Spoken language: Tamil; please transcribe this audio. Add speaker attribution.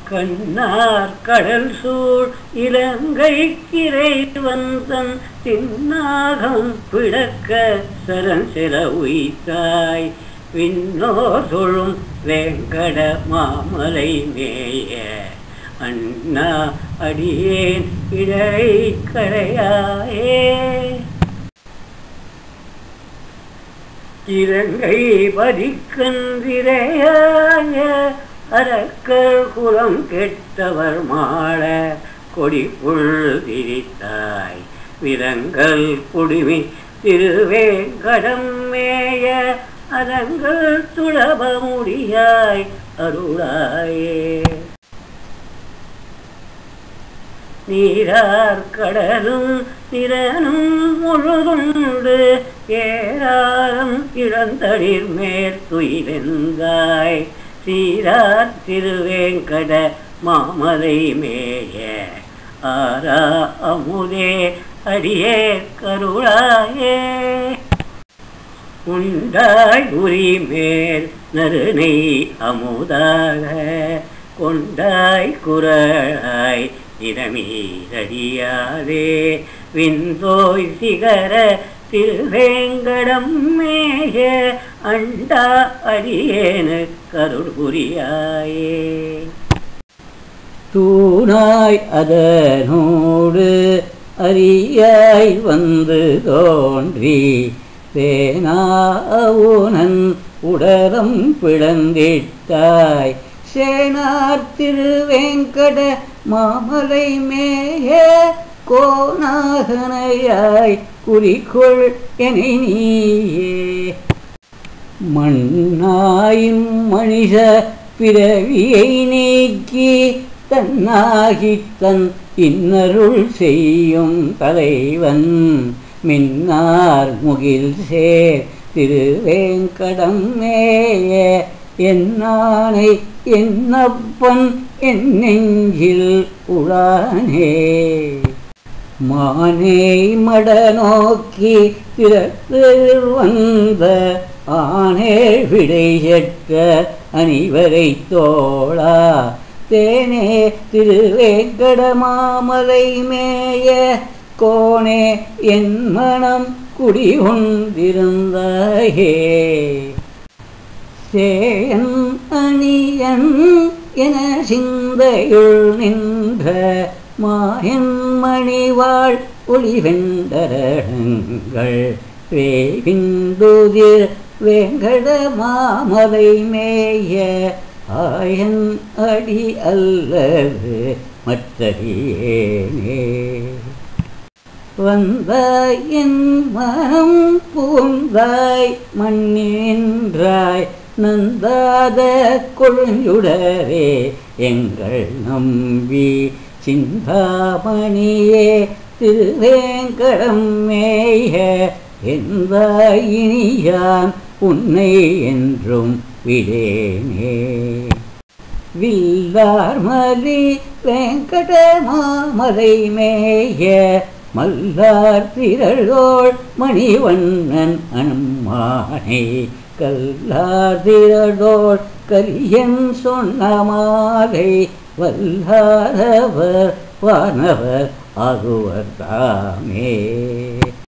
Speaker 1: கண்ணார் கடல் சூழ் இலங்கை கிரைவன் தன் தின்னாகம் பிடக்க சரண் சில உய்தாய் விண்ணோர் தொழும் வேங்கட மாமலை மேய அண்ணா அடியேன் இடை கரையாயே இலங்கை பதிக்கன்றிரையாய அரக்கர் குலம் கெட்டவர் மாள கொடி புழுதிரித்தாய் விரங்கல் குடிமி திருவேங்கடம் மேய அரங்கள் துளப முடியாய் அருளாயே நீரார் கடலும் திறனும் முழுதுண்டு ஏராளம் இழந்தடிர் மேற்துயிலெந்தாய் சீரார் திருவேங்கட மாமலை மேய ஆரா அமுதே அடியே கருளாயே உண்டாய் உரி மேல் நறுனை அமுதாக கொண்டாய் குரலாய் இடமீரடியாதே விந்தோய் சிகர திருவேங்கடம் மேய அண்டா அடியேனு கருள் புரியாயே தூணாய் அதனோடு அரியாய் வந்து தோன்றி தேனாவுனன் உடலம் பிளந்திட்டாய் சேனார் திருவேங்கட மாமலை மேய கோணாகனையாய் குறிக்கொள் எனை நீயே மண்ணாயும் மனித பிறவியை நீக்கி தன்னாகி தன் இன்னருள் செய்யும் தலைவன் மின்னார் முகில் சேர் திருவேங்கடம் மேய என்னானை என்னப்பன் என் நெஞ்சில் உளானே மானே மட நோக்கி பிறத்து வந்த ஆனே விடையற்ற அணிவரை தோழா தேனே திருவேங்கட மாமலை மேய கோணே என் மனம் குடிகொண்டிருந்தாயே சேயன் அணியன் என சிந்தையுள் நின்ற மாயன் மணிவாள் ஒளிவெண்டரங்கள் வேவிந்துதிர் வேங்கட மாமலை மேய ஆயன் அடி அல்லது மற்றறியேனே வந்தாய் என் மனம் பூந்தாய் மண்ணின்றாய் நந்தாத கொழுஞ்சுடரே எங்கள் நம்பி சிந்தாமணியே திருவேங்கடம் மேய எந்தாயினியான் உன்னை என்றும் விடேனே வில்லார்மலி வெங்கட மாமலை மேய மல்லார் திரளோள் மணிவண்ணன் அனுமானே கல்லார் திரளோள் கரியன் சொன்ன மாலை வல்லாரவர் வானவர் ஆகுவர் தாமே